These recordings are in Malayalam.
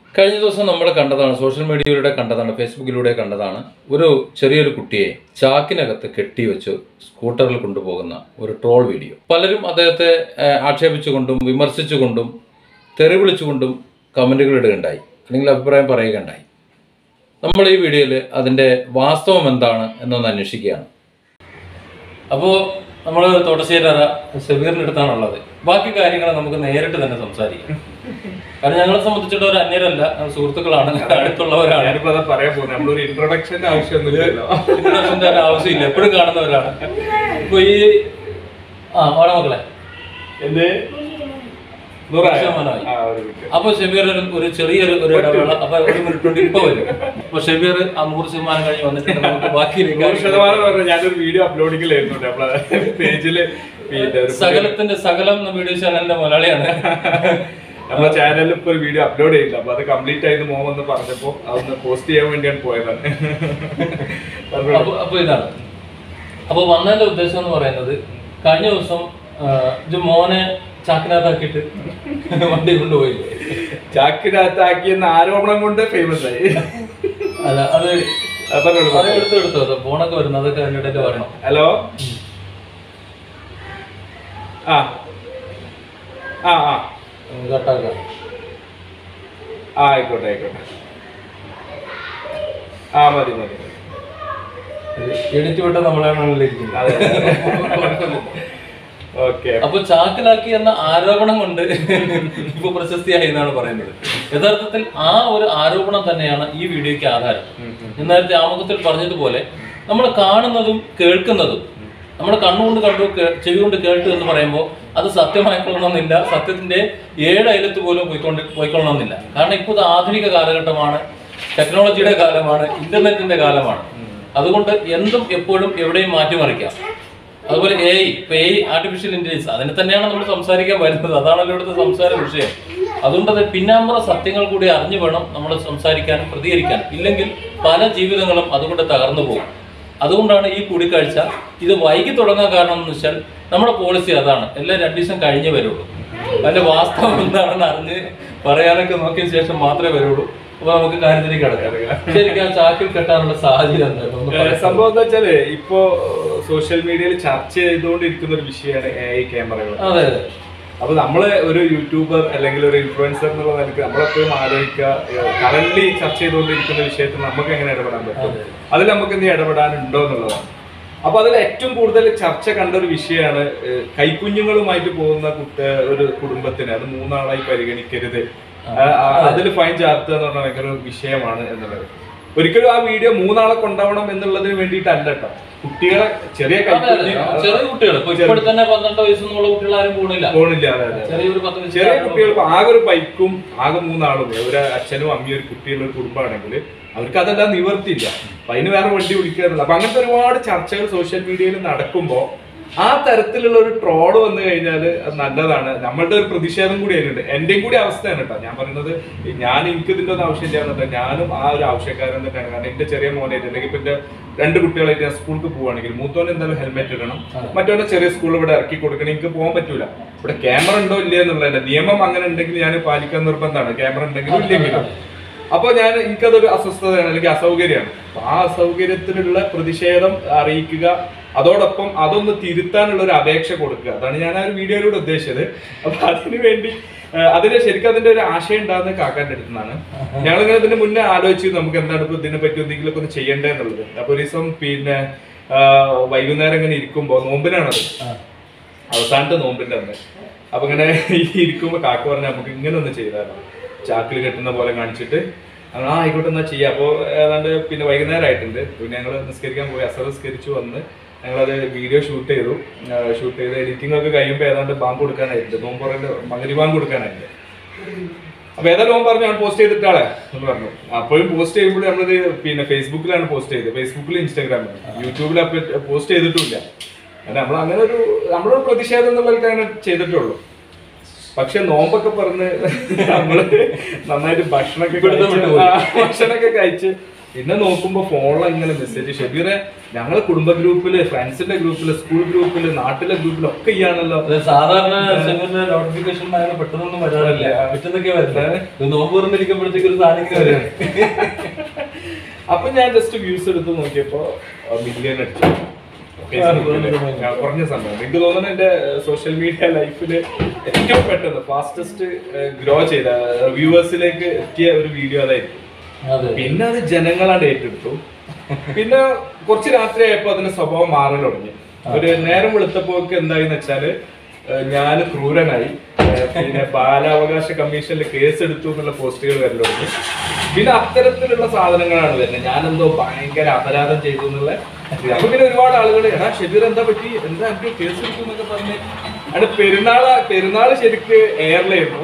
കഴിഞ്ഞ ദിവസം നമ്മൾ കണ്ടതാണ് സോഷ്യൽ മീഡിയയിലൂടെ കണ്ടതാണ് ഫേസ്ബുക്കിലൂടെ കണ്ടതാണ് ഒരു ചെറിയൊരു കുട്ടിയെ ചാക്കിനകത്ത് കെട്ടിവെച്ച് സ്കൂട്ടറിൽ കൊണ്ടുപോകുന്ന ഒരു ട്രോൾ വീഡിയോ പലരും അദ്ദേഹത്തെ ഏഹ്, ആക്ഷേപിച്ചുകൊണ്ടും വിമർശിച്ചുകൊണ്ടും തെറി വിളിച്ചുകൊണ്ടും കമൻറ്റുകൾ ഇടുകയുണ്ടായി അല്ലെങ്കിൽ അഭിപ്രായം പറയുകയുണ്ടായി നമ്മൾ ഈ വീഡിയോയിൽ അതിൻ്റെ വാസ്തവം എന്താണ് എന്നൊന്ന് അന്വേഷിക്കുകയാണ് അപ്പോൾ നമ്മൾ തോട്ടശ്ശേരി ഷബീറിൻ്റെ അടുത്താണുള്ളത് ബാക്കി കാര്യങ്ങൾ നമുക്ക് നേരിട്ട് തന്നെ സംസാരിക്കാം കാരണം ഞങ്ങളെ സംബന്ധിച്ചിട്ട് ഒരു അന്യരല്ല ഞങ്ങൾ സുഹൃത്തുക്കളാണ് അടുത്തുള്ളവരാണ് ഞാനിപ്പോ അതാ പറയാൻ പോകുന്നത് നമ്മളൊരു ഇൻട്രൊഡക്ഷന്റെ ആവശ്യമൊന്നുമില്ലല്ലോ ഇൻട്രൊഡക്ഷൻ്റെ തന്നെ ആവശ്യമില്ല എപ്പോഴും കാണുന്നവരാണ് ഇപ്പൊ ഈ ആ ഓടെ മക്കളെ എന്ത് നൂറായോ? ശതമാനമായി. ആ, ഒരു മിനിറ്റ്. അപ്പൊ ഷബീർ ഒരു ഒരു ചെറിയൊരു ഒരു ഇടവേള അപ്പൊ ഒരു മിനിറ്റ് കൊണ്ട് ഇപ്പൊ വരും അപ്പൊ ഷബീർ ആ നൂറ് ശതമാനം കഴിഞ്ഞ് വന്നിട്ട് നമുക്ക് ബാക്കി നൂറ് ശതമാനം പറഞ്ഞ ഞാനൊരു വീഡിയോ അപ്ലോഡിങ്ങിലായിരുന്നു നമ്മളെ പേജില് പിന്നെ ഒരു സകലത്തിന്റെ സകലം എന്ന വീഡിയോ ചാനലിന്റെ മലയാളിയാണ് നമ്മളെ ചാനലിൽ ഇപ്പൊ ഒരു വീഡിയോ അപ്ലോഡ് ചെയ്തില്ല അപ്പൊ അത് കംപ്ലീറ്റ് ആയത് മോൻ വന്ന് പറഞ്ഞപ്പോ അതൊന്ന് പോസ്റ്റ് ചെയ്യാൻ വേണ്ടിയാണ് പോയതാണ് പറഞ്ഞോളൂ. അപ്പൊ അപ്പൊ ഇതാണ് അപ്പൊ വന്നതിന്റെ ഉദ്ദേശം എന്ന് പറയുന്നത് കഴിഞ്ഞ ദിവസം ആ, ഇത് മോനെ ചാക്കിനകത്താക്കിയിട്ട് വണ്ടി കൊണ്ടുപോയില്ലേ ചാക്കിനകത്താക്കിയെന്ന ആരോപണം കൊണ്ട് ഫേമസ് ആയി അല്ല അത് ആ, പറഞ്ഞോളൂ, അത് പറഞ്ഞോളൂ. എടുത്തു എടുത്തു അത് ഫോണൊക്കെ വരുന്നത് അതൊക്കെ അതിൻ്റെ ഇടയിൽ വരണം ഹലോ ആ ആ ആ കട്ടാക്കാം ആ ആയിക്കോട്ടെ ആയിക്കോട്ടെ ആ മതി മതി മതി. എഡിറ്റ് വിട്ട നമ്മളാണല്ലോ ഇരിക്കുന്നത് അതെ ഓക്കെ അപ്പൊ ചാക്കിലാക്കി എന്ന ആരോപണം കൊണ്ട് ഇപ്പൊ പ്രശസ്തിയായി എന്നാണ് പറയുന്നത് യഥാർത്ഥത്തിൽ ആ ഒരു ആരോപണം തന്നെയാണ് ഈ വീഡിയോയ്ക്ക് ആധാരം ഞാൻ നേരത്തെ ആമുഖത്തിൽ പറഞ്ഞതുപോലെ നമ്മൾ കാണുന്നതും കേൾക്കുന്നതും നമ്മൾ കണ്ണുകൊണ്ട് കണ്ടു കേ- ചെവി കൊണ്ട് കേട്ടു എന്ന് പറയുമ്പോൾ അത് സത്യമായിക്കൊള്ളണമെന്നില്ല സത്യത്തിന്റെ ഏഴ് അയലത്ത് പോലും പോയിക്കൊണ്ട് പോയിക്കൊള്ളണമെന്നില്ല കാരണം ഇപ്പോൾ ഇത് ആധുനിക കാലഘട്ടമാണ് ടെക്നോളജിയുടെ കാലമാണ് ഇന്റർനെറ്റിന്റെ കാലമാണ് അതുകൊണ്ട് എന്തും എപ്പോഴും എവിടെയും മാറ്റിമറിക്കാം അതുപോലെ എ ഐ ഇപ്പൊ എ ഐ ആർട്ടിഫിഷ്യൽ ഇന്റലിജൻസ് അതിനെ തന്നെയാണ് നമ്മൾ സംസാരിക്കാൻ വരുന്നത് അതാണല്ലോ ഇവിടുത്തെ സംസാര വിഷയം അതുകൊണ്ട് അത് പിന്നാമ്പുറ സത്യങ്ങൾ കൂടി അറിഞ്ഞു വേണം നമ്മൾ സംസാരിക്കാനും പ്രതികരിക്കാനും ഇല്ലെങ്കിൽ പല ജീവിതങ്ങളും അതുകൊണ്ട് തകർന്നു പോകും അതുകൊണ്ടാണ് ഈ കൂടിക്കാഴ്ച ഇത് വൈകി തുടങ്ങാൻ കാരണം എന്ന് വെച്ചാൽ നമ്മുടെ പോളിസി അതാണ് എല്ലാം രണ്ടു ദിവസം കഴിഞ്ഞേ വരുള്ളൂ അതിന്റെ വാസ്തവം എന്താണെന്ന് അറിഞ്ഞ് പറയാനൊക്കെ നോക്കിയ ശേഷം മാത്രമേ വരുള്ളൂ അപ്പൊ നമുക്ക് കാര്യത്തിലേക്ക് കിടക്കാം ശരിക്കും ആ ചാക്കിൽ കെട്ടാനുള്ള സാഹചര്യം എന്തായിരുന്നു ഒന്ന് ഏ, പറയാമോ? സംഭവം എന്താ വെച്ചാല് ഇപ്പോ സോഷ്യൽ മീഡിയയിൽ ചർച്ച ചെയ്തുകൊണ്ടിരിക്കുന്ന ഒരു വിഷയമാണ് എ ഐ ക്യാമറകൾ അതെ അതെ അപ്പൊ നമ്മള് ഒരു യൂട്യൂബർ അല്ലെങ്കിൽ ഒരു ഇൻഫ്ലുവൻസർ എന്നുള്ള നിലയ്ക്ക് നമ്മളെപ്പോഴും ആലോചിക്കുക കറന്റ് ചർച്ച ചെയ്തുകൊണ്ടിരിക്കുന്ന വിഷയത്തിൽ നമുക്ക് എങ്ങനെ ഇടപെടാൻ പറ്റും അതിൽ നമുക്ക് എന്ത് ഇടപെടാനുണ്ടോ എന്നുള്ളതാണ് അപ്പൊ അതിൽ ഏറ്റവും കൂടുതൽ ചർച്ച കണ്ട ഒരു വിഷയമാണ് ഏഹ്, കൈക്കുഞ്ഞുങ്ങളുമായിട്ട് പോകുന്ന കുട്ട ഒരു കുടുംബത്തിന് അത് മൂന്നാളായി പരിഗണിക്കരുത് അതിൽ ഫൈൻ ചാർത്തുക എന്ന് പറഞ്ഞാൽ ഭയങ്കര ഒരു വിഷയമാണ് എന്നുള്ളത് ഒരിക്കലും ആ വീഡിയോ മൂന്നാളെ കൊണ്ടുപോകണം എന്നുള്ളതിന് വേണ്ടിയിട്ടല്ല കേട്ടോ കുട്ടികളെ ചെറിയ അതെ, അതെ. കൈക്കുഞ്ഞ് ചെറിയ കുട്ടികൾ ഇപ്പൊ ഇപ്പോൾ തന്നെ പന്ത്രണ്ട് വയസ്സൊന്നുള്ള കുട്ടികൾ ആരും പോണില്ല പോണില്ല അതെ അതെ ചെറിയൊരു പത്ത് വയസ്സ് ചെറിയ കുട്ടികൾക്ക് ആകെ ഒരു ബൈക്കും ആകെ മൂന്നാളും ഒരു അച്ഛനും അമ്മയും ഒരു കുട്ടിയുള്ള ഒരു കുടുംബമാണെങ്കിൽ അവർക്ക് അതെല്ലാം നിവർത്തിയില്ല അപ്പൊ അതിന് വേറെ വണ്ടി വിളിക്കുക എന്നുള്ളത് അപ്പൊ അങ്ങനത്തെ ഒരുപാട് ചർച്ചകൾ സോഷ്യൽ മീഡിയയിൽ നടക്കുമ്പോൾ ആ തരത്തിലുള്ള ഒരു ട്രോള് വന്നു കഴിഞ്ഞാൽ അത് നല്ലതാണ് നമ്മളുടെ ഒരു പ്രതിഷേധം കൂടി അതിനുണ്ട് എന്റെയും കൂടി അവസ്ഥയാണ് കേട്ടോ ഞാൻ പറയുന്നത് ഞാൻ എനിക്ക് ഇതിന്റെ ഒന്നും ആവശ്യമില്ല എന്നിട്ട് ഞാനും ആ ഒരു ആവശ്യക്കാരൻ തന്നെയാണ് കാരണം എന്റെ ചെറിയ മോനായിട്ട് അല്ലെങ്കിൽ ഇപ്പൊ എന്റെ രണ്ട് കുട്ടികളായിട്ട് ഞാൻ സ്കൂൾക്ക് പോവുകയാണെങ്കിൽ മൂത്തോൻ എന്തായാലും ഹെൽമെറ്റ് ഇടണം മറ്റവനെ ചെറിയ സ്കൂളിൽ ഇവിടെ ഇറക്കി കൊടുക്കണം എനിക്ക് പോകാൻ പറ്റൂല ഇവിടെ ക്യാമറ ഉണ്ടോ ഇല്ലയോ എന്നുള്ളതല്ല നിയമം അങ്ങനെ ഉണ്ടെങ്കിൽ ഞാൻ പാലിക്കാൻ നിർബന്ധമാണ് ക്യാമറ ഉണ്ടെങ്കിലും ഇല്ലെങ്കിലും അപ്പൊ ഞാൻ എനിക്കതൊരു അസ്വസ്ഥതയാണ് അല്ലെങ്കിൽ അസൗകര്യമാണ് അപ്പൊ ആ അസൗകര്യത്തിനുള്ള പ്രതിഷേധം അറിയിക്കുക അതോടൊപ്പം അതൊന്ന് തിരുത്താനുള്ള ഒരു അപേക്ഷ കൊടുക്കുക അതാണ് ഞാൻ ആ ഒരു വീഡിയോയിലൂടെ ഉദ്ദേശിച്ചത് അപ്പൊ അതിനു വേണ്ടി ആ, അതിന് ശരിക്കും അതിന്റെ ഒരു ആശയം ഉണ്ടാകുന്നത് കാക്കാന്റെ അടുത്തുനിന്നാണ് ഞങ്ങളിങ്ങനെ ഇതിന് മുന്നേ ആലോചിച്ചു നമുക്ക് എന്താണ് ഇപ്പൊ ഇതിനെ പറ്റി എന്തെങ്കിലുമൊക്കെ ഒന്ന് ചെയ്യണ്ടേ എന്നുള്ളത് അപ്പൊ ഒരു ദിവസം പിന്നെ ആ, വൈകുന്നേരം ഇങ്ങനെ ഇരിക്കുമ്പോ നോമ്പിനാണത് അവസാനത്തെ നോമ്പിന്റെ അന്ന് അപ്പൊ ഇങ്ങനെ ഇരിക്കുമ്പോ കാക്ക പറഞ്ഞ നമുക്ക് ഇങ്ങനെ ഒന്ന് ചെയ്താലോ ചാക്കിൽ കെട്ടുന്ന പോലെ കാണിച്ചിട്ട് ഞങ്ങൾ ആ ആയിക്കോട്ടെ എന്നാ ചെയ്യാം അപ്പോൾ ഏതാണ്ട് പിന്നെ വൈകുന്നേരം ആയിട്ടുണ്ട് പിന്നെ ഞങ്ങൾ നിസ്കരിക്കാൻ പോയി അസർ നിസ്കരിച്ചു വന്ന് ഞങ്ങളത് വീഡിയോ ഷൂട്ട് ചെയ്തു ഷൂട്ട് ചെയ്ത് എഡിറ്റിംഗ് ഒക്കെ കഴിയുമ്പോൾ ഏതാണ്ട് ബാങ്ക് കൊടുക്കാനായിട്ടുണ്ട് നോമ്പുറേൻ്റെ മകരി ബാങ്ക് കൊടുക്കാനായിട്ടുണ്ട് അപ്പൊ ഏതായാലും ഓൻ പറഞ്ഞു ഞാൻ പോസ്റ്റ് ചെയ്തിട്ടാളെ എന്ന് പറഞ്ഞു അപ്പോഴും പോസ്റ്റ് ചെയ്യുമ്പോൾ നമ്മളത് പിന്നെ ഫേസ്ബുക്കിലാണ് പോസ്റ്റ് ചെയ്തത് ഫേസ്ബുക്കിലും ഇൻസ്റ്റാഗ്രാമിലും യൂട്യൂബിൽ പോസ്റ്റ് ചെയ്തിട്ടില്ല കാരണം നമ്മൾ അങ്ങനെ ഒരു നമ്മളൊരു പ്രതിഷേധം എന്നുള്ളതൊക്കെ അങ്ങനെ ചെയ്തിട്ടുള്ളൂ പക്ഷെ നോമ്പൊക്കെ പറഞ്ഞ് നമ്മള് നന്നായിട്ട് ഭക്ഷണമൊക്കെ പിടുത്തം കഴിച്ച് വിട്ടുപോയി. ആ, ഭക്ഷണമൊക്കെ കഴിച്ച് പിന്നെ നോക്കുമ്പോ ഫോണിൽ ഇങ്ങനെ മെസ്സേജ് ഷെബീറെ ഞങ്ങളെ കുടുംബ ഗ്രൂപ്പില് ഫ്രണ്ട്സിന്റെ ഗ്രൂപ്പില് സ്കൂൾ ഗ്രൂപ്പില് നാട്ടിലെ ഗ്രൂപ്പിലൊക്കെ ഇയാണല്ലോ അത് സാധാരണ സെമിനാർ നോട്ടിഫിക്കേഷൻ അങ്ങനെ പെട്ടെന്നൊന്നും വരാറില്ല പെട്ടെന്നൊക്കെ വരുന്നത് ഇത് നോമ്പ് തുറന്നിരിക്കുമ്പോഴത്തേക്ക് ഒരു സാധനം ഇങ്ങനെ വരും അപ്പൊ ഞാൻ ജസ്റ്റ് വ്യൂസ് എടുത്ത് നോക്കിയപ്പോ മില്യൺ അടിച്ചു ഫേസ്ബുക്കില്. ഞാൻ കുറഞ്ഞ സമയം എനിക്ക് തോന്നുന്നു എന്റെ സോഷ്യൽ മീഡിയ ലൈഫിൽ ഏറ്റവും പെട്ടെന്ന് ഫാസ്റ്റസ്റ്റ് ഗ്രോ ചെയ്ത വ്യൂവേഴ്സിലേക്ക് എത്തിയ ഒരു വീഡിയോ അതായിരുന്നു അതെ പിന്നെ അത് ജനങ്ങളാണ് ഏറ്റെടുത്തു പിന്നെ കുറച്ച് രാത്രി ആയപ്പോ അതിന്റെ സ്വഭാവം മാറൽ തുടങ്ങി ഒരു നേരം വെളുത്തപ്പോക്ക് എന്തായിന്ന് വെച്ചാല് ഞാൻ ക്രൂരനായി ഏഹ് പിന്നെ ബാലാവകാശ കമ്മീഷനിൽ കേസ് എടുത്തു എന്നുള്ള പോസ്റ്റുകൾ വരൽ തുടങ്ങി പിന്നെ അത്തരത്തിലുള്ള സാധനങ്ങളാണ് വരുന്നത് ഞാനെന്തോ ഭയങ്കര അപരാധം ചെയ്തു എന്നുള്ള ഇത്. അപ്പൊ പിന്നെ ഒരുപാട് ആളുകൾ എടാ ഷെബീർ എന്താ പറ്റി എന്താ എനിക്ക് കേസ് എടുത്തു എന്നൊക്കെ പറഞ്ഞ് അവിടെ പെരുന്നാള് പെരുന്നാള് ശരിക്ക് എയറിലായിരുന്നു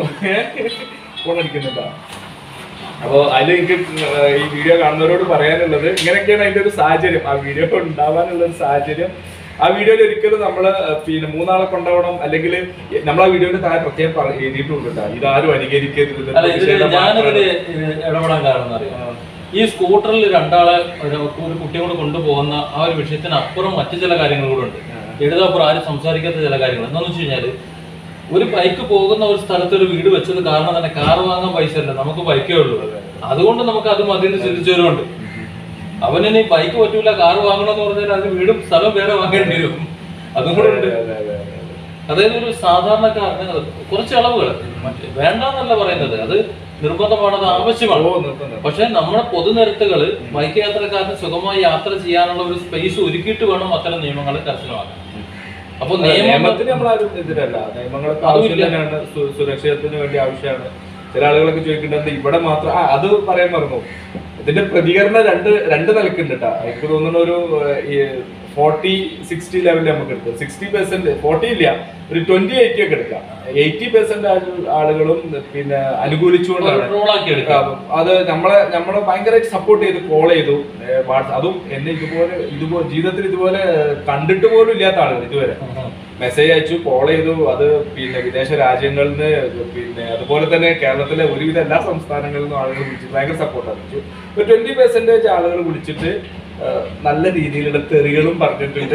ഫോൺ അടിക്കുന്നുണ്ടോ അപ്പോ അതിൽ എനിക്ക് ഏർ ഈ വീഡിയോ കാണുന്നവരോട് പറയാനുള്ളത് ഇങ്ങനെയൊക്കെയാണ് അതിന്റെ ഒരു സാഹചര്യം ആ വീഡിയോ ഉണ്ടാവാനുള്ള ഒരു സാഹചര്യം ആ വീഡിയോയിൽ ഒരിക്കലും നമ്മള് ഏർ പിന്നെ മൂന്നാളെ കൊണ്ടുപോകണം അല്ലെങ്കിൽ നമ്മൾ ആ വീഡിയോയുടെ താഴെ പ്രത്യേകം പറ- എഴുതിയിട്ടുണ്ട് കേട്ടോ ഇതാരും അനുകരിക്കരുത് ഇത് അല്ല ഇതില് പ്രതിഷേധം ഞാനിതില് മാത്രമാണ്. ഇത് ഇടപെടാൻ കാരണം അറിയാം ഈ സ്കൂട്ടറിൽ രണ്ടാളെ ഒരു ഒരു കുട്ടിയെ കൂടെ കൊണ്ടുപോകുന്ന ആ ഒരു വിഷയത്തിന് അപ്പുറം മറ്റു ചില കാര്യങ്ങൾ കൂടെ ഉണ്ട് എഴുതാപ്പുറം ആരും സംസാരിക്കാത്ത ചില കാര്യങ്ങൾ എന്താണെന്ന് വെച്ച് കഴിഞ്ഞാല് ഒരു ബൈക്ക് പോകുന്ന ഒരു സ്ഥലത്ത് ഒരു വീട് വെച്ചത് കാരണം തന്നെ കാർ വാങ്ങാൻ പൈസ ഇല്ല നമുക്ക് ബൈക്കേ ഉള്ളൂ അതുകൊണ്ട് നമുക്ക് അത് മതിയെന്ന് ചിന്തിച്ചവരുണ്ട് അവനിനി ബൈക്ക് പറ്റൂല കാർ വാങ്ങണമെന്ന് പറഞ്ഞാൽ അതിന് വീടും സ്ഥലവും വേറെ വാങ്ങേണ്ടി വരും അതും കൂടെ ഉണ്ട് അതെ, അതെ, അതെ, അതെ. അതായത് ഒരു സാധാരണക്കാരന് കുറച്ച് അളവുകൾ മറ്റ് വേണ്ടെന്നല്ല പറയുന്നത് അത് നിർബന്ധമാണ് അത് ആവശ്യമാണ് ഓ, നിർത്തം, നിർത്തം. പക്ഷെ നമ്മുടെ പൊതുനിരത്തുകള് ബൈക്ക് യാത്രക്കാരന് സുഖമായി യാത്ര ചെയ്യാനുള്ള ഒരു സ്പേസ് ഒരുക്കിയിട്ട് വേണം അത്തരം നിയമങ്ങൾ കർശനമാക്കാൻ അപ്പൊ നിയമം നിയമത്തിന് നമ്മൾ ആരും എതിരല്ല നിയമങ്ങളൊക്കെ അതും ആവശ്യം ഇല്ല. തന്നെയാണ് സു- സുരക്ഷിതത്വത്തിന് വേണ്ടി ആവശ്യമാണ് ചില ആളുകളൊക്കെ ചോദിക്കേണ്ടത് ഇവിടെ മാത്രം ആ അത് പറയാൻ മറന്നു ഇതിന്റെ പ്രതികരണം രണ്ട് രണ്ട് നിലക്കുണ്ട് കേട്ടോ എനിക്ക് തോന്നുന്ന ഒരു ഫോർട്ടി സിക്സ്റ്റി ലെവലിൽ നമുക്ക് എടുക്കാം സിക്സ്റ്റി പെർസെന്റ് ഫോർട്ടി ഇല്ല ഒരു ട്വന്റി എയ്റ്റി ഒക്കെ എടുക്കാം എയ്റ്റി പെർസെന്റ് ആളുകളും പിന്നെ അനുകൂലിച്ചുകൊണ്ടാണ് റോളാക്കി എടുക്കാം അത് നമ്മളെ നമ്മളെ ഭയങ്കരമായിട്ട് സപ്പോർട്ട് ചെയ്ത് കോൾ ചെയ്തു ഏ, വാട്സ്- അതും എന്നെ ഇതുപോലെ ഇതുപോലെ ജീവിതത്തിൽ ഇതുപോലെ കണ്ടിട്ട് പോലും ഇല്ലാത്ത ആളുകൾ ഇതുവരെ മെസ്സേജ് അയച്ചു കോൾ ചെയ്തു അത് പിന്നെ വിദേശ രാജ്യങ്ങളിൽ നിന്ന് പിന്നെ അതുപോലെ തന്നെ കേരളത്തിലെ ഒരുവിധ എല്ലാ സംസ്ഥാനങ്ങളിൽ നിന്നും ആളുകൾ വിളിച്ചു ഭയങ്കര സപ്പോർട്ട് അറിയിച്ചു ഒരു ട്വന്റി പെർസെന്റേജ് ആളുകൾ വിളിച്ചിട്ട് ആ, നല്ല രീതിയിലുള്ള തെറികളും പറഞ്ഞിട്ടുണ്ട്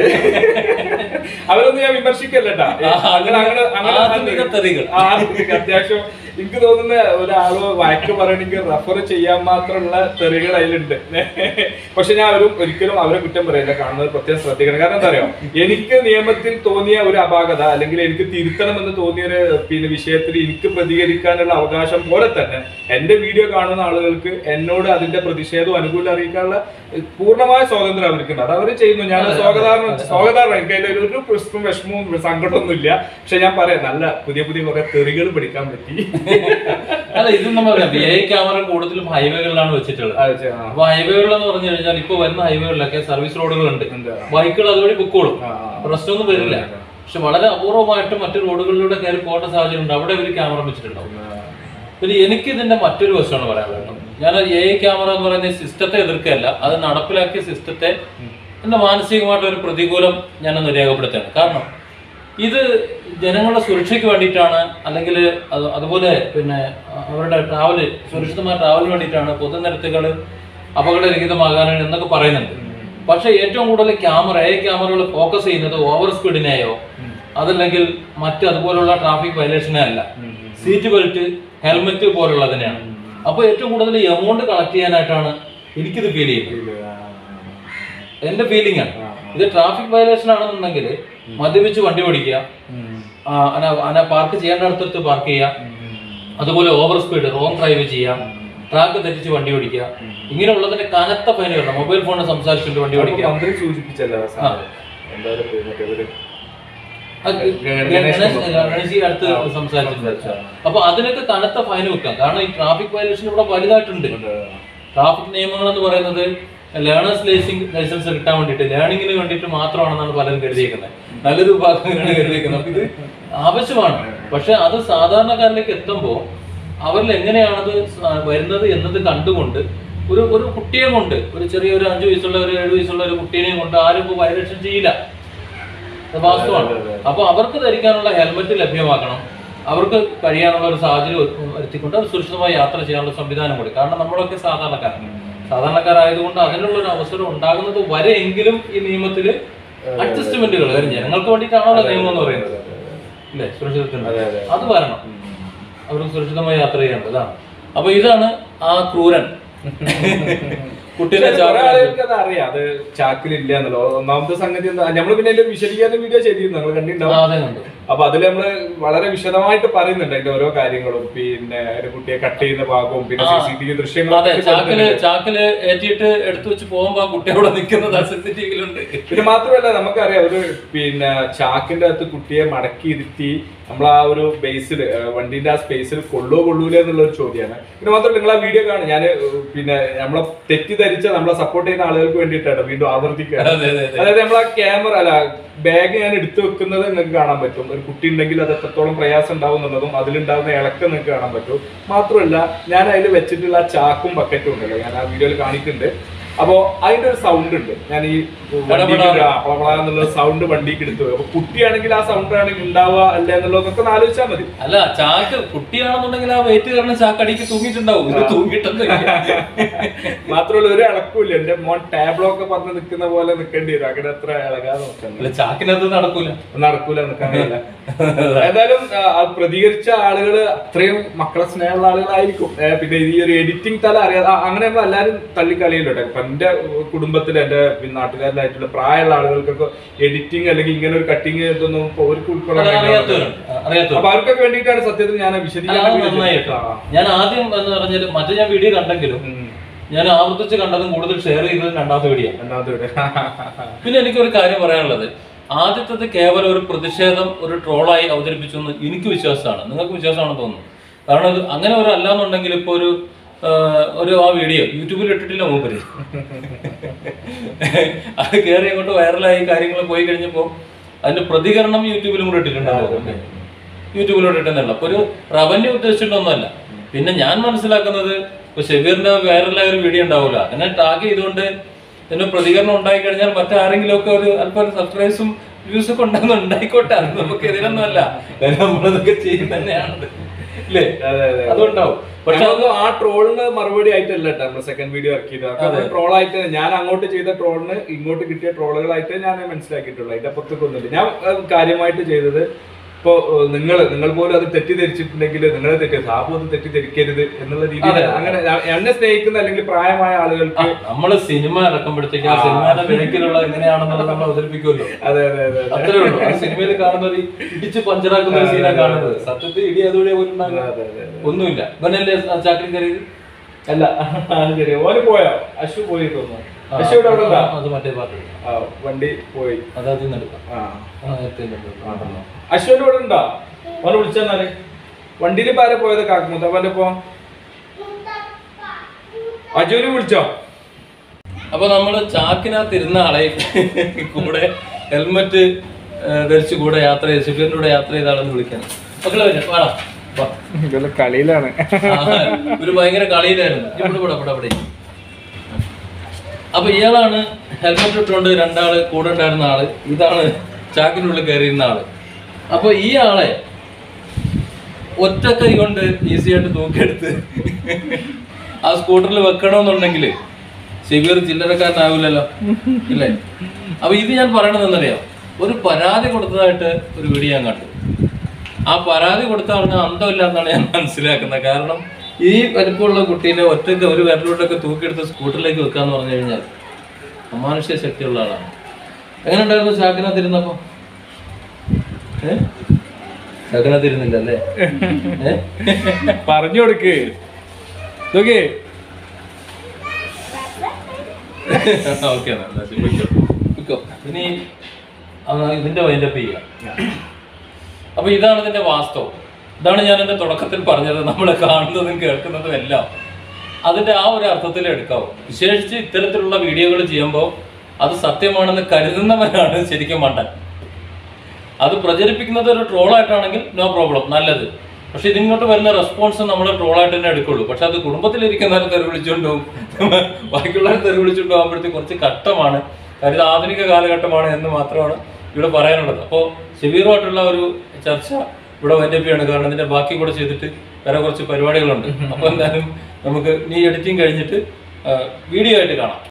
അവരൊന്നും ഞാൻ വിമർശിക്കല്ലട്ടാ ആ, അങ്ങനെ അങ്ങനെ അങ്ങനെ ആധുനിക തെറികൾ. ആ, എനിക്ക് അത്യാവശ്യം എനിക്ക് തോന്നുന്ന ഒരാള് വഴക്ക് പറയണമെങ്കിൽ റെഫർ ചെയ്യാൻ മാത്രമുള്ള തെറികൾ അതിലുണ്ട് പക്ഷെ ഞാൻ അവരും ഒരിക്കലും അവരെ കുറ്റം പറയില്ല കാണുന്നത് പ്രത്യേകം ശ്രദ്ധിക്കണം കാരണം എന്താ അറിയോ എനിക്ക് നിയമത്തിൽ തോന്നിയ ഒരു അപാകത അല്ലെങ്കിൽ എനിക്ക് തിരുത്തണമെന്ന് തോന്നിയ ഒരു പിന്നെ വിഷയത്തിൽ എനിക്ക് പ്രതികരിക്കാനുള്ള അവകാശം പോലെ തന്നെ എന്റെ വീഡിയോ കാണുന്ന ആളുകൾക്ക് എന്നോട് അതിന്റെ പ്രതിഷേധവും അനുകൂലം അറിയിക്കാനുള്ള പൂർണ്ണമായ സ്വാതന്ത്ര്യം അവർക്കുണ്ട് അത് അവർ ചെയ്യുന്നു ഞാൻ സ്വാഗതാർഹം സ്വാഗതാർഹം എനിക്ക് അതിന്റെ ഒരു പ്രശ്നവും വിഷമവും സങ്കടമൊന്നും ഇല്ല പക്ഷെ ഞാൻ പറയാം നല്ല പുതിയ പുതിയ കുറെ തെറികൾ പഠിക്കാൻ പറ്റി അല്ല ഇത് നമ്മൾ വി ഐ ക്യാമറ കൂടുതലും ഹൈവേകളിലാണ് വെച്ചിട്ടുള്ളത് അത് ചെ- ആ, അപ്പൊ ഹൈവേകളിൽ എന്ന് പറഞ്ഞു കഴിഞ്ഞാൽ ഇപ്പൊ വരുന്ന ഹൈവേകളിലൊക്കെ സർവീസ് റോഡുകളുണ്ട് ഉണ്ട്. ബൈക്കുകൾ അതുവഴി പൊക്കോളും ആ, ആ. പ്രശ്നമൊന്നും വരില്ല പക്ഷെ വളരെ അപൂർവമായിട്ട് മറ്റു റോഡുകളിലൂടെ കയറി പോകേണ്ട സാഹചര്യം ഉണ്ട് അവിടെ ഒരു ക്യാമറ വെച്ചിട്ടുണ്ടാവും പിന്നെ എനിക്ക് ഇതിന്റെ മറ്റൊരു വശമാണ് പറയാനുള്ളത് കേട്ടോ. ഞാൻ എ ഐ ക്യാമറ എന്ന് പറയുന്ന സിസ്റ്റത്തെ എതിർക്കുകയല്ല അത് നടപ്പിലാക്കിയ സിസ്റ്റത്തെ എന്റെ മാനസികമായിട്ട് ഒരു പ്രതികൂലം ഞാനൊന്ന് രേഖപ്പെടുത്തുകയാണ് കാരണം ഇത് ജനങ്ങളുടെ സുരക്ഷയ്ക്ക് വേണ്ടിയിട്ടാണ് അല്ലെങ്കിൽ അത് അതുപോലെ പിന്നെ അവരുടെ ട്രാവല് സുരക്ഷിതമായ ട്രാവലിന് വേണ്ടിയിട്ടാണ് പൊതുനിരത്തുകൾ അപകടരഹിതമാകാനാണ് എന്നൊക്കെ പറയുന്നുണ്ട് പക്ഷെ ഏറ്റവും കൂടുതൽ ക്യാമറ എ ക്യാമറകൾ ഫോക്കസ് ചെയ്യുന്നത് ഓവർ സ്പീഡിനെയോ അതല്ലെങ്കിൽ മറ്റ് അതുപോലുള്ള ട്രാഫിക് വയലേഷനെ അല്ല സീറ്റ് ബെൽറ്റ് ഹെൽമെറ്റ് പോലുള്ളതിനെയാണ് അപ്പോൾ ഏറ്റവും കൂടുതൽ എമൗണ്ട് കളക്ട് ചെയ്യാനായിട്ടാണ് എനിക്കിത് ഫീൽ ചെയ്യുന്നത് എന്റെ ഫീലിംഗ് ആണ് ഇത് ട്രാഫിക് വയലേഷൻ ആണെന്നുണ്ടെങ്കിൽ മദ്യപിച്ച് വണ്ടി ഓടിക്കുക ആ, അന- അന പാർക്ക് ചെയ്യേണ്ട അടുത്തടുത്ത് പാർക്ക് ചെയ്യുക അതുപോലെ ഓവർ സ്പീഡ് റോങ് ഡ്രൈവ് ചെയ്യാം ട്രാക്ക് തെറ്റിച്ച് വണ്ടി ഓടിക്കുക ഇങ്ങനെയുള്ളതിന്റെ കനത്ത ഫൈൻ വരണം മൊബൈൽ ഫോണിൽ സംസാരിച്ചിട്ട് വണ്ടി അപ്പൊ ഓടിക്കുക മന്ത്രി സൂചിപ്പിച്ചല്ലോ ആ സാധനം. എന്താ ഒരു പേര് മറ്റേ ഒരു അത് ഗണേശ് ഗണേശ് ഈ അടുത്ത് സംസാരിച്ചിട്ടുണ്ട് അപ്പൊ അതിനൊക്കെ കനത്ത ഫൈൻ വെക്കാം കാരണം ഈ ട്രാഫിക് വയലേഷൻ ഇവിടെ വലുതായിട്ടുണ്ട് ട്രാഫിക് നിയമങ്ങൾ എന്ന് പറയുന്നത് ലേണേഴ്സ് ലൈസിംഗ് ലൈസൻസ് കിട്ടാൻ വേണ്ടിയിട്ട് ലേണിങ്ങിന് വേണ്ടിയിട്ട് മാത്രമാണെന്നാണ് പലരും കരുതിയിരിക്കുന്നത് നല്ലൊരു വിഭാഗങ്ങളാണ് കരുതിയിരിക്കുന്നത് അപ്പൊ ഇത് ആവശ്യമാണ് പക്ഷെ അത് സാധാരണക്കാരിലേക്ക് എത്തുമ്പോൾ അവരിൽ എങ്ങനെയാണത് സ- വരുന്നത് എന്നത് കണ്ടുകൊണ്ട് ഒരു ഒരു കുട്ടിയെ കൊണ്ട് ഒരു ചെറിയ ഒരു അഞ്ചു വയസ്സുള്ള ഒരു ഏഴു വയസ്സുള്ള ഒരു കുട്ടീനെയും കൊണ്ട് ആരും ഇപ്പോൾ വയലേഷൻ ചെയ്യില്ല അത് വാസ്തവമാണ് അപ്പൊ അവർക്ക് ധരിക്കാനുള്ള ഹെൽമെറ്റ് ലഭ്യമാക്കണം അവർക്ക് കഴിയാനുള്ള ഒരു സാഹചര്യം ഒരു- വരുത്തിക്കൊണ്ട് അവർ സുരക്ഷിതമായി യാത്ര ചെയ്യാനുള്ള സംവിധാനം കൂടി കാരണം നമ്മളൊക്കെ സാധാരണക്കാരാണ് സാധാരണക്കാരായതുകൊണ്ട് അതിനുള്ള ഒരു അവസരം ഉണ്ടാകുന്നത് വരെ എങ്കിലും ഈ നിയമത്തില് അഡ്ജസ്റ്റ്മെന്റുകൾ കാര്യം ജനങ്ങൾക്ക് വേണ്ടിയിട്ടാണല്ലോ നിയമം എന്ന് പറയുന്നത് ഇല്ലേ സുരക്ഷിതത്തിന് അതെ, അതെ. അത് വരണം അവർക്ക് സുരക്ഷിതമായി യാത്ര ചെയ്യേണ്ടത് അതാണ് അപ്പൊ ഇതാണ് ആ ക്രൂരൻ കുട്ടീനെ കുറെ ചാക്കിലാക്കി. ആളുകൾക്ക് അത് അറിയാം അത് ചാക്കിലില്ല എന്നല്ലോ ഒന്നാമത്തെ സംഗതി എന്താ നമ്മള് പിന്നെ അതിന്റെ വിശദീകരണ വീഡിയോ ചെയ്തിരുന്നു നിങ്ങൾ ആ, കണ്ടിട്ടുണ്ടാവും അതെ കണ്ടു അപ്പൊ അതിൽ നമ്മള് വളരെ വിശദമായിട്ട് പറയുന്നുണ്ട് അതിന്റെ ഓരോ കാര്യങ്ങളും പിന്നെ ഒരു കുട്ടിയെ കട്ട് ചെയ്യുന്ന ഭാഗവും പിന്നെ ആ. സി സി ടി വി ദൃശ്യങ്ങളും അതെ ഒക്കെ ചാക്കില് കൊടുത്തിട്ടുണ്ട്. ചാക്കില് ഏറ്റിയിട്ട് എടുത്തു വെച്ച് പോകുമ്പോ ആ കുട്ടി അവിടെ നിൽക്കുന്നത് സി സി ടി വിയിലുണ്ട് പിന്നെ മാത്രമല്ല നമുക്കറിയാം ഒരു പിന്നെ ചാക്കിന്റെ അകത്ത് കുട്ടിയെ മടക്കി ഇരുത്തി നമ്മൾ ആ ഒരു ബേസിൽ വണ്ടിന്റെ ആ സ്പേസിൽ കൊള്ളോ കൊള്ളൂല എന്നുള്ള ഒരു ചോദ്യമാണ് പിന്നെ മാത്രമല്ല നിങ്ങൾ ആ വീഡിയോ കാണും ഞാൻ പിന്നെ നമ്മളെ തെറ്റിദ്ധരിച്ച നമ്മളെ സപ്പോർട്ട് ചെയ്യുന്ന ആളുകൾക്ക് വേണ്ടിയിട്ടാണ് വീണ്ടും ആവർത്തിക്കുക അതെ അതെ അതെ അതായത് നമ്മൾ ആ ക്യാമറ അല്ല ബാഗ് ഞാൻ എടുത്തു വെക്കുന്നത് നിങ്ങൾക്ക് കാണാൻ പറ്റും ഒരു കുട്ടി ഉണ്ടെങ്കിൽ അത് എത്രത്തോളം പ്രയാസം ഉണ്ടാവും എന്നുള്ളതും അതിലുണ്ടാകുന്ന ഇളക്കം നിങ്ങൾക്ക് കാണാൻ പറ്റും മാത്രമല്ല ഞാൻ അതിൽ വെച്ചിട്ടുള്ള ആ ചാക്കും ബക്കറ്റും ഉണ്ടല്ലോ ഞാൻ ആ വീഡിയോയിൽ കാണിക്കുന്നുണ്ട് അപ്പോ അതിന്റെ ഒരു സൗണ്ട് ഉണ്ട് ഞാൻ ഈ വണ്ടിക്ക് ഒരു ആ പളപള എന്നുള്ള സൗണ്ട് വണ്ടിക്ക് എടുത്തു അപ്പൊ കുട്ടിയാണെങ്കിൽ ആ സൗണ്ട് ആണെങ്കിൽ ഉണ്ടാവുക അല്ല എന്നുള്ളതൊക്കെ ഒന്ന് ആലോചിച്ചാൽ മതി അല്ല ചാക്ക് കുട്ടിയാണെന്നുണ്ടെങ്കിൽ ആ വെയിറ്റ് കാരണം ചാക്ക് അടിക്ക് തൂങ്ങിയിട്ടുണ്ടാവും ഇത് തൂങ്ങിയിട്ടൊന്നും മാത്രമല്ല ഒരു ഇളക്കൂല്ല എന്റെ മോൻ ടാബ്ലോ ഒക്കെ പറഞ്ഞ് നിൽക്കുന്ന പോലെ നിൽക്കേണ്ടി വരും അങ്ങനെ അത്ര ഇളകാതെ നോക്കാൻ അല്ല ചാക്കിനകത്ത് നടക്കൂല നടക്കൂല നിൽക്കാൻ കഴിയില്ല ഏതായാലും ആ, ആ പ്രതികരിച്ച ആളുകൾ അത്രയും മക്കളെ സ്നേഹമുള്ള ആളുകളായിരിക്കും ഏ, പിന്നെ ഈ ഒരു എഡിറ്റിംഗ് തല അറിയാതെ ആ, അങ്ങനെ നമ്മൾ എല്ലാവരും തള്ളിക്കളിയിലുണ്ട് ഇപ്പൊ എന്റെ കുടുംബത്തിൽ എന്റെ പിന്നെ നാട്ടുകാരിലായിട്ടുള്ള പ്രായമുള്ള ആളുകൾക്കൊക്കെ എഡിറ്റിംഗ് അല്ലെങ്കിൽ ഇങ്ങനെ ഒരു കട്ടിങ് ഇതൊന്നും ഇപ്പൊ അവർക്ക് ഉൾക്കൊള്ളാൻ കഴിയില്ല. അറിയാത്തവരുണ്ട് അറിയാത്തവർ അപ്പൊ അവർക്കൊക്കെ വേണ്ടിയിട്ടാണ് സത്യത്തിൽ ഞാൻ അല്ല, വിശദീകരണം അത് video നന്നായിട്ട് ചെയ്തത്. ആ. ഞാൻ ആദ്യം എന്ന് പറഞ്ഞാൽ മറ്റേ ഞാൻ വീഡിയോ കണ്ടെങ്കിലും ഉം. ഞാൻ ആവർത്തിച്ച് കണ്ടതും കൂടുതൽ ഷെയർ ചെയ്തത് രണ്ടാമത്തെ വീഡിയോ രണ്ടാമത്തെ video. പിന്നെ എനിക്കൊരു കാര്യം പറയാനുള്ളത് ആദ്യത്തത് കേവലം ഒരു പ്രതിഷേധം ഒരു ട്രോളായി അവതരിപ്പിച്ചു എന്ന് എനിക്ക് വിശ്വാസമാണ് നിങ്ങൾക്ക് വിശ്വാസമാണെന്ന് തോന്നുന്നു കാരണം ഇത് അങ്ങനെ ഒരു അല്ലാന്നുണ്ടെങ്കിൽ ഇപ്പൊ ഒരു ആ, ഒരു ആ വീഡിയോ യൂട്യൂബിൽ ഇട്ടിട്ടില്ല മൂപ്പര് അത് കയറി അങ്ങോട്ട് വൈറലായി കാര്യങ്ങൾ പോയി കഴിഞ്ഞപ്പോൾ അതിന്റെ പ്രതികരണം യൂട്യൂബിലും കൂടെ ഇട്ടിട്ടുണ്ടാവും യൂട്യൂബിലൂടെ ഇട്ടുന്നില്ല അപ്പൊ ഒരു റവന്യൂ ഉദ്ദേശിച്ചിട്ടൊന്നുമല്ല പിന്നെ ഞാൻ മനസ്സിലാക്കുന്നത് ഇപ്പൊ ഷെബീറിന്റെ വൈറലായ ഒരു വീഡിയോ ഉണ്ടാവില്ല അങ്ങനെ ടാഗ് ചെയ്തുകൊണ്ട് ഇതിന് പ്രതികരണം ഉണ്ടായി കഴിഞ്ഞാൽ മറ്റാരെങ്കിലും ഒക്കെ ഒരു അല്പം സബ്സ്ക്രൈബും വ്യൂസ് ഒക്കെ ഉണ്ടാകുന്ന ഉണ്ടായിക്കോട്ടെ അത് നമുക്ക് എതിരൊന്നും അല്ല കാര്യം നമ്മളതൊക്കെ ചെയ്യുന്ന തന്നെയാണത് ഇല്ലേ അതെ അതെ അതുണ്ടാവും പക്ഷെ അത് ആ ട്രോളിന് മറുപടി ആയിട്ടല്ല കേട്ടോ നമ്മൾ സെക്കൻഡ് വീഡിയോ ഇറക്കിയത് ട്രോൾ ആയിട്ട് ഞാൻ അങ്ങോട്ട് ചെയ്ത ട്രോളിന് ഇങ്ങോട്ട് കിട്ടിയ ട്രോളുകളായിട്ട് ഞാൻ മനസ്സിലാക്കിയിട്ടുള്ളൂ അതിന്റെ അപ്പുറത്തേക്ക് ഒന്നുമില്ല ഞാൻ ഏഹ്, കാര്യമായിട്ട് ചെയ്തത് ഇപ്പോ നിങ്ങൾ നിങ്ങൾ പോലും അത് തെറ്റിദ്ധരിച്ചിട്ടുണ്ടെങ്കിൽ നിങ്ങളെ തെറ്റി സാബു അത് തെറ്റിദ്ധരിക്കരുത് എന്നുള്ള രീതിയിൽ അങ്ങനെ ഞാൻ- എന്നെ സ്നേഹിക്കുന്ന അല്ലെങ്കിൽ പ്രായമായ ആളുകൾക്ക് നമ്മള് സിനിമ ഇറക്കുമ്പോഴത്തേക്ക് ആ സിനിമയുടെ വിലക്കിലുള്ള എങ്ങനെയാണെന്നുള്ളത് നമ്മൾ അവതരിപ്പിക്കുമല്ലോ അതെ അതെ അതെ അത്രേ ഉള്ളൂ ആ സിനിമയിൽ കാണുന്ന ഒരു ഇടിച്ച് പഞ്ചറാക്കുന്ന ഒരു സീനാണ് കാണുന്നത് സത്യത്തിൽ ഇടി അതുവഴി പോലും ഉണ്ടാകുക അതെ അതെ അതെ ഒന്നുമില്ല ഇവനല്ലേ ചാക്കരി കയറിയത് അല്ല അത് ശരി ഓന് പോയോ അശു പോയി തോന്നുന്നു അശു ഇവിടെ അവിടെ ഉണ്ടാ? അത് മറ്റേ പാട്ട് ആ വണ്ടി പോയി അത് അതിൽ നിന്ന് എടുക്കാം ആ ആ, നേരത്തെ ഉണ്ട്. അശ്വന്റെ ഇവിടെ ഉണ്ടോ ഓനെ വിളിച്ചെന്നാല് വണ്ടിയിൽ ഇപ്പൊ ആരാ പോയത് കാക്കുമുത്ത അവന്റെ ഇപ്പൊ അജുവിനെ വിളിച്ചോ അപ്പൊ നമ്മള് ചാക്കിനകത്ത് ഇരുന്ന ആളെ കൂടെ ഹെൽമറ്റ് ധരിച്ച് കൂടെ യാത്ര ചെയ്ത് ഷിഫിറിന്റെ കൂടെ യാത്ര ചെയ്ത ആളെന്ന് വിളിക്കണം മക്കളെ വരാം, വാടാ, വാ. കളിയിലാണ് ആ, ഒരു ഭയങ്കര കളിയിലായിരുന്നു ഇവിടെ ഇവിടെ ഇവിടെ ഇവിടെ അപ്പൊ ഇയാളാണ് ഹെൽമെറ്റ് ഇട്ടുകൊണ്ട് രണ്ടാള് കൂടെ ഉണ്ടായിരുന്ന ആള് ഇതാണ് ചാക്കിനുള്ളിൽ കയറിയിരുന്ന ആള് അപ്പൊ ഈ ആളെ ഒറ്റ കൈ കൊണ്ട് ഈസി ആയിട്ട് തൂക്കിയെടുത്ത് ആ സ്കൂട്ടറിൽ വെക്കണമെന്നുണ്ടെങ്കിൽ ഷെബീർ ചില്ലറക്കാരനാവില്ലല്ലോ ഇല്ലേ അപ്പൊ ഇത് ഞാൻ പറയണത് എന്നറിയാം ഒരു പരാതി കൊടുത്തതായിട്ട് ഒരു വീഡിയോ ഞാൻ കണ്ടു ആ പരാതി കൊടുത്ത ആളിന് അന്തമില്ല എന്നാണ് ഞാൻ മനസ്സിലാക്കുന്നത് കാരണം ഈ വലിപ്പമുള്ള കുട്ടീനെ ഒറ്റയ്ക്ക് ഒരു വിരലോട്ടൊക്കെ തൂക്കിയെടുത്ത് സ്കൂട്ടറിലേക്ക് വെക്കാന്ന് പറഞ്ഞു കഴിഞ്ഞാൽ അമാനുഷ്യ ശക്തിയുള്ള ആളാണ് എങ്ങനെ ഉണ്ടായിരുന്നു ശാഖനത്തിരുന്നപ്പോ ഏ ശാഖനത്തിരുന്നില്ല അല്ലേ ഏ പറഞ്ഞു കൊടുക്ക് ഇതൊക്കെ ഓക്കെ ഇനി ആ, ഇതിന്റെ വൈൻഡപ്പ് ചെയ്യാം അപ്പൊ ഇതാണ് ഇതിന്റെ വാസ്തവം ഇതാണ് ഞാൻ എന്റെ തുടക്കത്തിൽ പറഞ്ഞത് നമ്മൾ കാണുന്നതും കേൾക്കുന്നതും എല്ലാം അതിന്റെ ആ ഒരു അർത്ഥത്തിൽ എടുക്കാവൂ വിശേഷിച്ച് ഇത്തരത്തിലുള്ള വീഡിയോകൾ ചെയ്യുമ്പോൾ അത് സത്യമാണെന്ന് കരുതുന്നവനാണ് ശരിക്കും മണ്ടൻ അത് പ്രചരിപ്പിക്കുന്നത് ഒരു ട്രോളായിട്ടാണെങ്കിൽ നോ പ്രോബ്ലം നല്ലത് പക്ഷെ ഇതിങ്ങോട്ട് വരുന്ന റെസ്പോൺസ് നമ്മൾ ട്രോളായിട്ട് തന്നെ എടുക്കുള്ളൂ പക്ഷെ അത് കുടുംബത്തിലിരിക്കുന്നവരെ തെറി വിളിച്ചുകൊണ്ടും ബാക്കിയുള്ളവരെ തെറി വിളിച്ചുകൊണ്ടും ആകുമ്പോഴത്തേക്ക് കുറച്ച് കഷ്ടമാണ് കാര്യം ഇത് ആധുനിക കാലഘട്ടമാണ് എന്ന് മാത്രമാണ് ഇവിടെ പറയാനുള്ളത് അപ്പോൾ ഷെബീറുമായിട്ടുള്ള ഒരു ചർച്ച ഇവിടെ വൈൻഡപ്പിയാണ് കാരണം ഇതിന്റെ ബാക്കി കൂടെ ചെയ്തിട്ട് വേറെ കുറച്ച് പരിപാടികളുണ്ട് അപ്പോൾ എന്തായാലും നമുക്ക് നീ എഡിറ്റിംഗ് കഴിഞ്ഞിട്ട് ആ, വീഡിയോ ആയിട്ട് കാണാം